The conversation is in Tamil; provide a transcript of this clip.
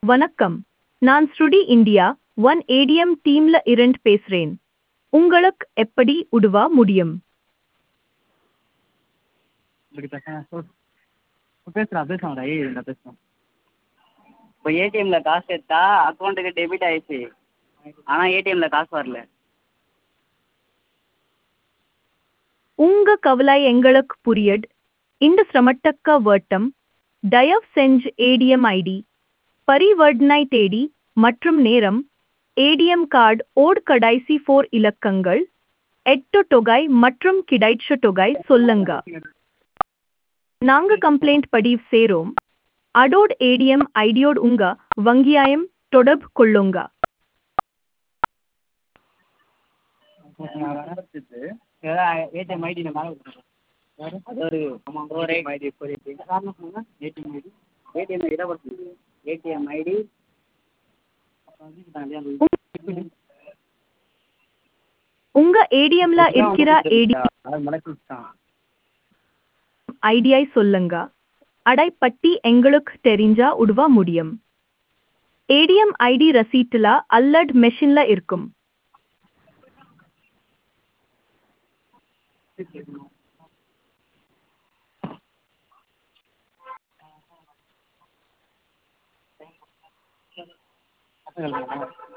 வணக்கம் நான் ஸ்ருடி இந்தியா ஒன் ஏடிஎம் டீம்ல இருந்து பேசுறேன் உங்களுக்கு எப்படி உதவ முடியும் இப்படி பேசுகிறேன் சொல் பேசுகிறேன் பேசுகிறேன்டா ஏய் இருந்தா பேசுகிறேன் இப்போ ஏடிஎம்மில் காசு எடுத்தா அக்கௌண்ட்டுக்கு டெபிட் ஆயிடுச்சு ஆனால் ஏடிஎம்மில் காசு வரல உங்க கவலை எங்களுக்கு புரியுது இந்த சிரமத்தக்க வட்டம் தயவு செஞ்சு ஏடிஎம் ஐடி பரிவர்த்தனை தேதி மற்றும் நேரம் ஏடிஎம் கார்டு ஓட் கடைசி ஃபோர் இலக்கங்கள் எட்டு தொகை மற்றும் கிடைச்ச தொகை சொல்லுங்க நாங்க கம்ப்ளைண்ட் பதிவு சேரோம் அடோட் ஏடிஎம் ஐடியோடு உங்க வங்கியாயம் தொடர்பு கொள்ளுங்க ஏடிஎம் ஐடி நான் மேலே கொடுத்துருக்கேன் அது ஒரு ஆமாம் four eight ID four eight காரணம் சொல்லுங்கள் ஏடிஎம் ஐடி ஏடிஎம் ஐடி தான் கொடுத்துருக்கு ஏடிஎம் ஐடி அப்புறம் வந்து உங்க ஏடிஎம்ல இருக்கிற ஏடி அது முடக்கி விட்டான் ஐடியை சொல்லுங்க அடைப்பட்டி எங்களுக்கு தெரிஞ்சா உதவ முடியும் ஏடிஎம் ஐடி ரசீட்டுல அல்லட் மெஷின்ல இருக்கும் பசங்களுக்கு